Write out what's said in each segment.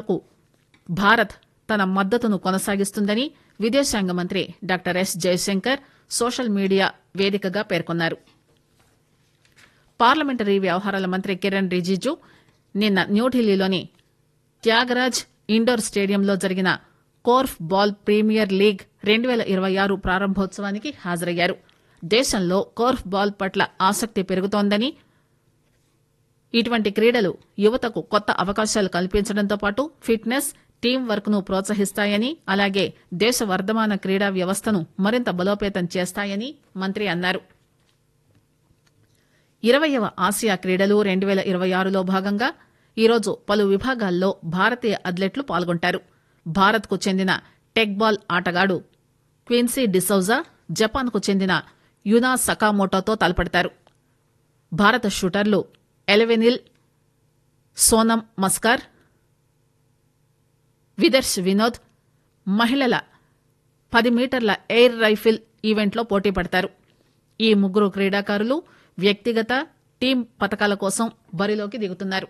యువతకు భారత్ తన మద్దతును కొనసాగిస్తుందని విదేశాంగ మంత్రి doctor S Jaishankar social media వేదికగా పేర్కొన్నారు పార్లమెంటరీ వ్యవహారాల మంత్రి కిరణ్ రిజిజు నిన్న న్యూఢిల్లీలోని త్యాగరాజ్ ఇండోర్ స్టేడియంలో జరిగిన కోర్ఫ్ బాల్ ప్రీమియర్ లీగ్ రెండు పేల ఇరవై ఆరు ప్రారంభోత్సవానికి హాజరయ్యారు దేశంలో కోర్ఫ్ బాల్ పట్ల ఆసక్తి పెరుగుతోందని ఇటువంటి క్రీడలు యువతకు కొత్త అవకాశాలు కల్పించడంతో పాటు ఫిట్నెస్ టీం వర్క్ ను ప్రోత్సహిస్తాయని అలాగే దేశ వర్ధమాన క్రీడా వ్యవస్థను మరింత బలోపేతం చేస్తాయని మంత్రి అన్నారు ఇరవయవ ఆసియా క్రీడలు రెండు పేల ఇరవై ఆరులో భాగంగా ఈరోజు పలు విభాగాల్లో భారతీయ అథ్లెట్లు పాల్గొంటారు భారత్ కు చెందిన టెక్బాల్ ఆటగాడు క్విన్సీ డిసౌజా జపాన్ కు చెందిన యునా సకామోటోతో తలపడతారు భారత షూటర్లు ఎలెవెనిల్ సోనం మస్కార్ విదర్శ్ వినోద్ మహిళల పది మీటర్ల ఎయిర్ రైఫిల్ ఈవెంట్లో పోటీ పడతారు ఈ ముగ్గురు క్రీడాకారులు వ్యక్తిగత టీం పథకాల కోసం బరిలోకి దిగుతున్నారు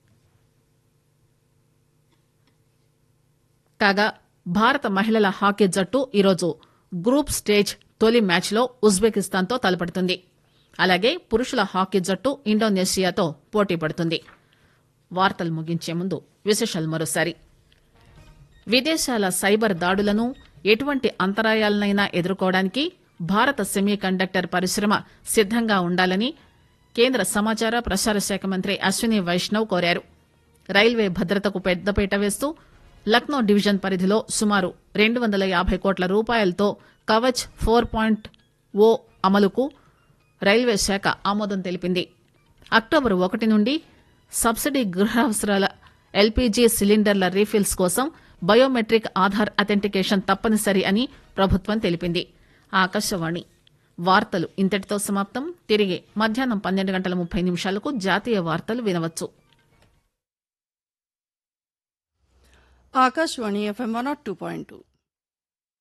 కాగా భారత మహిళల హాకీ జట్టు ఈరోజు గ్రూప్ స్టేజ్ తొలి మ్యాచ్లో ఉజ్బెకిస్తాన్తో తలపడుతుంది అలాగే పురుషుల హాకీ జట్టు ఇండోనేషియాతో పోటీ పడుతుంది వార్తలు ముగించే ముందు విశేషాలు మరోసారి విదేశాల సైబర్ దాడులను ఎటువంటి అంతరాయాలనైనా ఎదుర్కోవడానికి భారత సెమీ కండక్టర్ పరిశ్రమ సిద్దంగా ఉండాలని కేంద్ర సమాచార ప్రసార శాఖ మంత్రి అశ్విని వైష్ణవ్ కోరారు రైల్వే భద్రతకు పెద్దపీట వేస్తూ లక్నో డివిజన్ పరిధిలో సుమారు రెండు వందల యాభై కోట్ల రూపాయలతో కవచ్ ఫోర్ పాయింట్ ఓ అమలుకు రైల్వే శాఖ ఆమోదం తెలిపింది అక్టోబర్ ఒకటి నుండి సబ్సిడీ గృహావసరాల ఎల్పీజీ సిలిండర్ల రీఫిల్స్ కోసం బయోమెట్రిక్ ఆధార్ అథెంటికేషన్ తప్పనిసరి అని ప్రభుత్వం తెలిపింది ఆకాశవాణి వార్తలు ఇంతటితో సమాప్తం తిరిగి మధ్యాహ్నం పన్నెండు గంటల ముప్పై నిమిషాలకు జాతీయ వార్తలు వినవచ్చు Akashvani FM one two point two